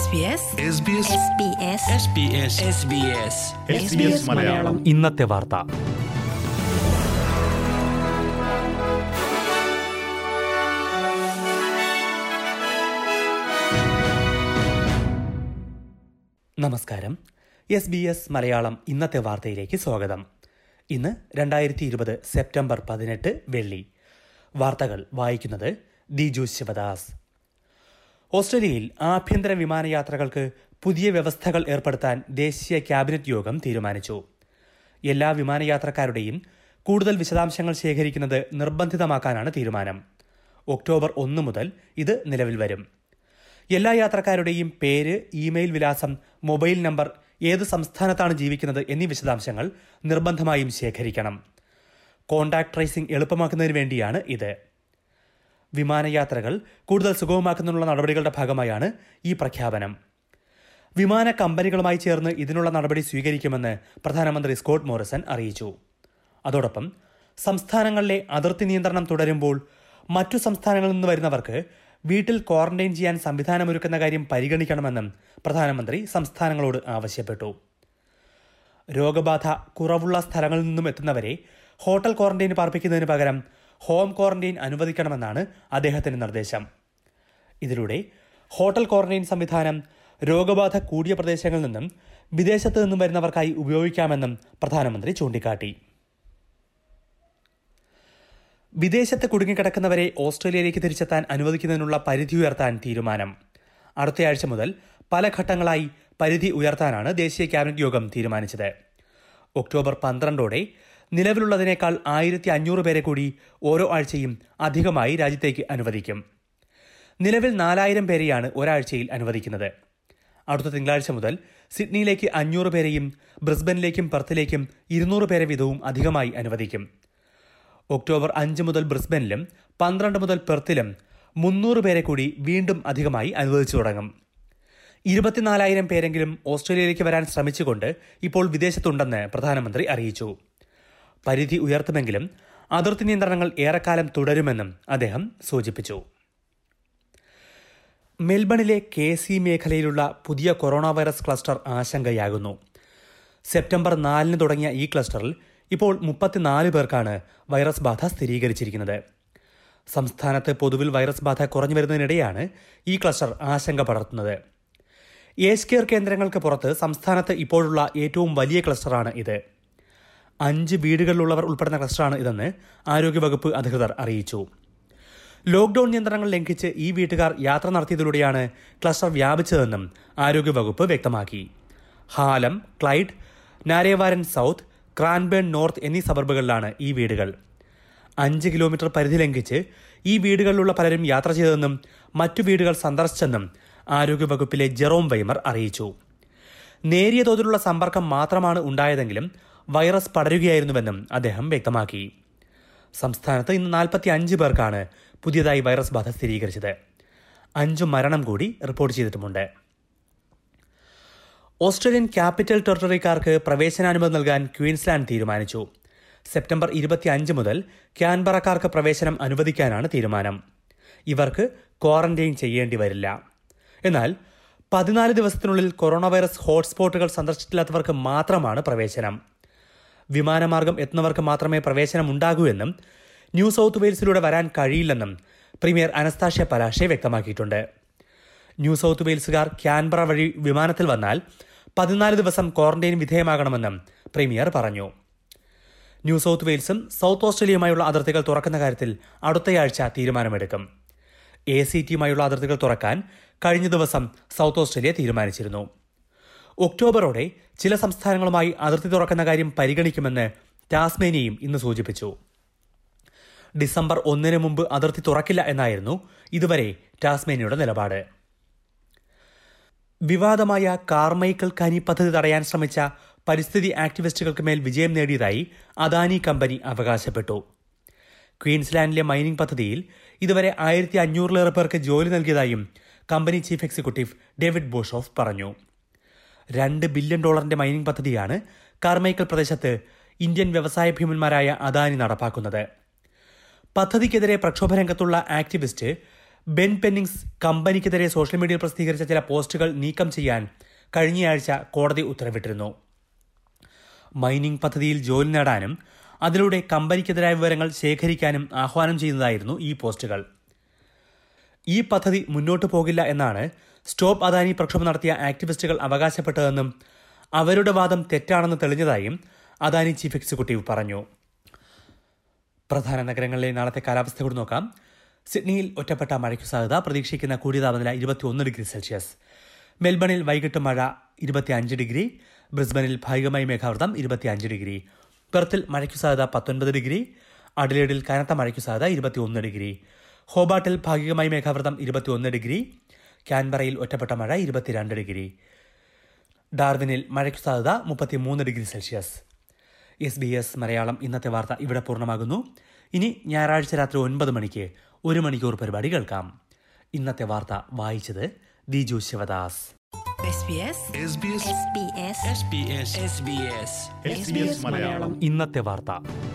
SBS SBS SBS Malayalam ഇന്നത്തെ വാർത്ത നമസ്കാരം എസ് ബി എസ് മലയാളം ഇന്നത്തെ വാർത്തയിലേക്ക് സ്വാഗതം ഇന്ന് രണ്ടായിരത്തി ഇരുപത് സെപ്റ്റംബർ പതിനെട്ട് വെള്ളി വാർത്തകൾ വായിക്കുന്നത് ദിജു ശിവദാസ് ഓസ്ട്രേലിയയിൽ ആഭ്യന്തര വിമാനയാത്രകൾക്ക് പുതിയ വ്യവസ്ഥകൾ ഏർപ്പെടുത്താൻ ദേശീയ ക്യാബിനറ്റ് യോഗം തീരുമാനിച്ചു എല്ലാ വിമാനയാത്രക്കാരുടെയും കൂടുതൽ വിശദാംശങ്ങൾ ശേഖരിക്കുന്നത് നിർബന്ധിതമാക്കാനാണ് തീരുമാനം ഒക്ടോബർ ഒന്ന് മുതൽ ഇത് നിലവിൽ വരും എല്ലാ യാത്രക്കാരുടെയും പേര് ഇമെയിൽ വിലാസം മൊബൈൽ നമ്പർ ഏത് സംസ്ഥാനത്താണ് ജീവിക്കുന്നത് എന്നീ വിശദാംശങ്ങൾ നിർബന്ധമായും ശേഖരിക്കണം കോണ്ടാക്ട് ട്രേസിംഗ് എളുപ്പമാക്കുന്നതിന് വേണ്ടിയാണ് ഇത് വിമാനയാത്രകൾ കൂടുതൽ സുഗമമാക്കുന്നതിനുള്ള നടപടികളുടെ ഭാഗമായാണ് ഈ പ്രഖ്യാപനം വിമാന കമ്പനികളുമായി ചേർന്ന് ഇതിനുള്ള നടപടി സ്വീകരിക്കുമെന്ന് പ്രധാനമന്ത്രി സ്കോട്ട് മോറിസൺ അറിയിച്ചു അതോടൊപ്പം സംസ്ഥാനങ്ങളിലെ അതിർത്തി നിയന്ത്രണം തുടരുമ്പോൾ മറ്റു സംസ്ഥാനങ്ങളിൽ നിന്ന് വരുന്നവർക്ക് വീട്ടിൽ ക്വാറന്റൈൻ ചെയ്യാൻ സംവിധാനമൊരുക്കുന്ന കാര്യം പരിഗണിക്കണമെന്നും പ്രധാനമന്ത്രി സംസ്ഥാനങ്ങളോട് ആവശ്യപ്പെട്ടു രോഗബാധ കുറവുള്ള സ്ഥലങ്ങളിൽ നിന്നും എത്തുന്നവരെ ഹോട്ടൽ ക്വാറന്റൈൻ പാർപ്പിക്കുന്നതിന് പകരം ഹോം ക്വാറന്റൈൻ അനുവദിക്കണമെന്നാണ് അദ്ദേഹത്തിന്റെ നിർദ്ദേശം ഇതിലൂടെ ഹോട്ടൽ ക്വാറന്റൈൻ സംവിധാനം രോഗബാധ കൂടിയ പ്രദേശങ്ങളിൽ നിന്നും വിദേശത്ത് നിന്നും വരുന്നവർക്കായി ഉപയോഗിക്കാമെന്നും പ്രധാനമന്ത്രി ചൂണ്ടിക്കാട്ടി വിദേശത്ത് കുടുങ്ങിക്കിടക്കുന്നവരെ ഓസ്ട്രേലിയയിലേക്ക് തിരിച്ചെത്താൻ അനുവദിക്കുന്നതിനുള്ള പരിധി ഉയർത്താൻ തീരുമാനം അടുത്തയാഴ്ച മുതൽ പല ഘട്ടങ്ങളായി പരിധി ഉയർത്താനാണ് ദേശീയ ക്യാബിനറ്റ് യോഗം തീരുമാനിച്ചത് ഒക്ടോബർ പന്ത്രണ്ടോടെ നിലവിലുള്ളതിനേക്കാൾ ആയിരത്തി അഞ്ഞൂറ് പേരെ കൂടി ഓരോ ആഴ്ചയും അധികമായി രാജ്യത്തേക്ക് അനുവദിക്കും നിലവിൽ നാലായിരം പേരെയാണ് ഒരാഴ്ചയിൽ അനുവദിക്കുന്നത് അടുത്ത തിങ്കളാഴ്ച മുതൽ സിഡ്നിയിലേക്ക് അഞ്ഞൂറ് പേരെയും ബ്രിസ്ബനിലേക്കും പെർത്തിലേക്കും ഇരുന്നൂറ് പേരെ വീതവും അധികമായി അനുവദിക്കും ഒക്ടോബർ അഞ്ച് മുതൽ ബ്രിസ്ബനിലും പന്ത്രണ്ട് മുതൽ പെർത്തിലും മുന്നൂറ് പേരെ കൂടി വീണ്ടും അധികമായി അനുവദിച്ചു തുടങ്ങും ഇരുപത്തിനാലായിരം പേരെങ്കിലും ഓസ്ട്രേലിയയിലേക്ക് വരാൻ ശ്രമിച്ചുകൊണ്ട് ഇപ്പോൾ വിദേശത്തുണ്ടെന്ന് പ്രധാനമന്ത്രി അറിയിച്ചു പരിധി ഉയർത്തുമെങ്കിലും അതിർത്തി നിയന്ത്രണങ്ങൾ ഏറെക്കാലം തുടരുമെന്നും അദ്ദേഹം സൂചിപ്പിച്ചു മെൽബണിലെ കെ സി മേഖലയിലുള്ള പുതിയ കൊറോണ വൈറസ് ക്ലസ്റ്റർ ആശങ്കയാകുന്നു സെപ്റ്റംബർ നാലിന് തുടങ്ങിയ ഈ ക്ലസ്റ്ററിൽ ഇപ്പോൾ മുപ്പത്തിനാല് പേർക്കാണ് വൈറസ് ബാധ സ്ഥിരീകരിച്ചിരിക്കുന്നത് സംസ്ഥാനത്ത് പൊതുവിൽ വൈറസ് ബാധ കുറഞ്ഞു വരുന്നതിനിടെയാണ് ഈ ക്ലസ്റ്റർ ആശങ്ക പടർത്തുന്നത് ഏജ് കെയർ കേന്ദ്രങ്ങൾക്ക് പുറത്ത് സംസ്ഥാനത്ത് ഇപ്പോഴുള്ള ഏറ്റവും വലിയ ക്ലസ്റ്ററാണ് ഇത് അഞ്ച് വീടുകളിലുള്ളവർ ഉൾപ്പെടുന്ന ക്ലസ്റ്ററാണ് ഇതെന്ന് ആരോഗ്യവകുപ്പ് അധികൃതർ അറിയിച്ചു ലോക്ഡൌൺ നിയന്ത്രണങ്ങൾ ലംഘിച്ച് ഈ വീട്ടുകാർ യാത്ര നടത്തിയതിലൂടെയാണ് ക്ലസ്റ്റർ വ്യാപിച്ചതെന്നും ആരോഗ്യവകുപ്പ് വ്യക്തമാക്കി Hallam Clyde Narre Warren South Cranbourne North എന്നീ സബർബുകളിലാണ് ഈ വീടുകൾ അഞ്ച് കിലോമീറ്റർ പരിധി ലംഘിച്ച് ഈ വീടുകളിലുള്ള പലരും യാത്ര ചെയ്തതെന്നും മറ്റു വീടുകൾ സന്ദർശിച്ചെന്നും ആരോഗ്യവകുപ്പിലെ ജെറോം വൈമർ അറിയിച്ചു നേരിയ തോതിലുള്ള സമ്പർക്കം മാത്രമാണ് ഉണ്ടായതെങ്കിലും വൈറസ് പടരുകയായിരുന്നുവെന്നും അദ്ദേഹം വ്യക്തമാക്കി സംസ്ഥാനത്ത് ഇന്ന് നാൽപ്പത്തി അഞ്ച് പേർക്കാണ് പുതിയതായി വൈറസ് ബാധ സ്ഥിരീകരിച്ചത് അഞ്ചു മരണം കൂടി റിപ്പോർട്ട് ചെയ്തിട്ടുമുണ്ട് ഓസ്ട്രേലിയൻ ക്യാപിറ്റൽ ടെറിട്ടറിക്കാർക്ക് പ്രവേശനാനുമതി നൽകാൻ ക്വീൻസ്ലാൻഡ് തീരുമാനിച്ചു സെപ്റ്റംബർ ഇരുപത്തിയഞ്ച് മുതൽ ക്യാൻബറക്കാർക്ക് പ്രവേശനം അനുവദിക്കാനാണ് തീരുമാനം ഇവർക്ക് ക്വാറന്റൈൻ ചെയ്യേണ്ടി വരില്ല എന്നാൽ പതിനാല് ദിവസത്തിനുള്ളിൽ കൊറോണ വൈറസ് ഹോട്ട്സ്പോട്ടുകൾ സന്ദർശിച്ചില്ലാത്തവർക്ക് മാത്രമാണ് പ്രവേശനം വിമാനമാർഗം എത്തുന്നവർക്ക് മാത്രമേ പ്രവേശനം ഉണ്ടാകൂ എന്നും ന്യൂ സൗത്ത് വെയിൽസിലൂടെ വരാൻ കഴിയില്ലെന്നും പ്രീമിയർ അനസ്താഷ്യ പലാഷെ വ്യക്തമാക്കിയിട്ടുണ്ട് ന്യൂ സൗത്ത് വെയിൽസുകാർ ക്യാൻബറ വഴി വിമാനത്തിൽ വന്നാൽ പതിനാല് ദിവസം ക്വാറന്റൈൻ വിധേയമാകണമെന്നും പ്രീമിയർ പറഞ്ഞു ന്യൂ സൗത്ത് വെയിൽസും സൗത്ത് ഓസ്ട്രേലിയയുമായുള്ള അതിർത്തികൾ തുറക്കുന്ന കാര്യത്തിൽ അടുത്തയാഴ്ച തീരുമാനമെടുക്കും എ സി ടിയുമായുള്ള അതിർത്തികൾ തുറക്കാൻ കഴിഞ്ഞ ദിവസം സൗത്ത് ഓസ്ട്രേലിയ തീരുമാനിച്ചിരുന്നു ഒക്ടോബറോടെ ചില സംസ്ഥാനങ്ങളുമായി അതിർത്തി തുറക്കുന്ന കാര്യം പരിഗണിക്കുമെന്ന് ടാസ്മേനിയയും ഇന്ന് സൂചിപ്പിച്ചു ഡിസംബർ ഒന്നിന് മുമ്പ് അതിർത്തി തുറക്കില്ല എന്നായിരുന്നു ഇതുവരെ ടാസ്മേനിയയുടെ നിലപാട് വിവാദമായ കാർമൈക്കൽ ഖനി പദ്ധതി തടയാൻ ശ്രമിച്ച പരിസ്ഥിതി ആക്ടിവിസ്റ്റുകൾക്ക് മേൽ വിജയം നേടിയതായി അദാനി കമ്പനി അവകാശപ്പെട്ടു ക്വീൻസ്ലാൻഡിലെ മൈനിംഗ് പദ്ധതിയിൽ ഇതുവരെ ആയിരത്തി അഞ്ഞൂറിലേറെ പേർക്ക് ജോലി നൽകിയതായും company chief executive David Boshoff പറഞ്ഞു രണ്ട് ബില്യൺ ഡോളറിന്റെ മൈനിംഗ് പദ്ധതിയാണ് കാർമൈക്കൽ പ്രദേശത്ത് ഇന്ത്യൻ വ്യവസായ ഭീമന്മാരായ അദാനി നടപ്പാക്കുന്നത് പദ്ധതിക്കെതിരെ പ്രക്ഷോഭരംഗത്തുള്ള ആക്ടിവിസ്റ്റ് ബെൻ പെന്നിങ്സ് കമ്പനിക്കെതിരെ സോഷ്യൽ മീഡിയയിൽ പ്രസിദ്ധീകരിച്ച ചില പോസ്റ്റുകൾ നീക്കം ചെയ്യാൻ കഴിഞ്ഞയാഴ്ച കോടതി ഉത്തരവിട്ടിരുന്നു മൈനിംഗ് പദ്ധതിയിൽ ജോലി നേടാനും അതിലൂടെ കമ്പനിക്കെതിരായ വിവരങ്ങൾ ശേഖരിക്കാനും ആഹ്വാനം ചെയ്യുന്നതായിരുന്നു ഈ പോസ്റ്റുകൾ ഈ പദ്ധതി മുന്നോട്ടു പോകില്ല എന്നാണ് സ്റ്റോപ്പ് അദാനി പ്രക്ഷോഭം നടത്തിയ ആക്ടിവിസ്റ്റുകൾ അവകാശപ്പെട്ടതെന്നും അവരുടെ വാദം തെറ്റാണെന്ന് തെളിഞ്ഞതായും അദാനി ചീഫ് എക്സിക്യൂട്ടീവ് പറഞ്ഞു പ്രധാന നഗരങ്ങളിലെ നാളത്തെ കാലാവസ്ഥ കൂടി നോക്കാം സിഡ്നിയിൽ ഒറ്റപ്പെട്ട മഴയ്ക്കു സാധ്യത പ്രതീക്ഷിക്കുന്ന കൂടിയ താപനില ഇരുപത്തിയൊന്ന് ഡിഗ്രി സെൽഷ്യസ് മെൽബണിൽ വൈകിട്ട് മഴ ഇരുപത്തിയഞ്ച് ഡിഗ്രി ബ്രിസ്ബനിൽ ഭാഗികമായി മേഘാവൃതം ഇരുപത്തിയഞ്ച് ഡിഗ്രി പെർത്തിൽ മഴയ്ക്കു സാധ്യത പത്തൊൻപത് ഡിഗ്രി അഡിലേഡിൽ കനത്ത മഴയ്ക്കു സാധ്യത ഇരുപത്തിയൊന്ന് ഡിഗ്രി ഹോബാട്ടിൽ ഭാഗികമായി മേഘാവൃതം ഇരുപത്തിയൊന്ന് ഡിഗ്രി കാൻബറയിൽ ഒറ്റപ്പെട്ട മഴ ഇരുപത്തിരണ്ട് ഡിഗ്രി ഡാർവിനിൽ മഴയ്ക്കു സാധ്യത മുപ്പത്തിമൂന്ന് degree Celsius S B S Malayalam ഇന്നത്തെ വാർത്ത ഇവിടെ പൂർണ്ണമാകുന്നു ഇനി ഞായറാഴ്ച രാത്രി ഒൻപത് മണിക്ക് ഒരു മണിക്കൂർ പരിപാടി കേൾക്കാം ഇന്നത്തെ വാർത്ത വായിച്ചത് Diju Sivadas SBS SBS SBS SBS SBS SBS Malayalam ഇന്നത്തെ വാർത്ത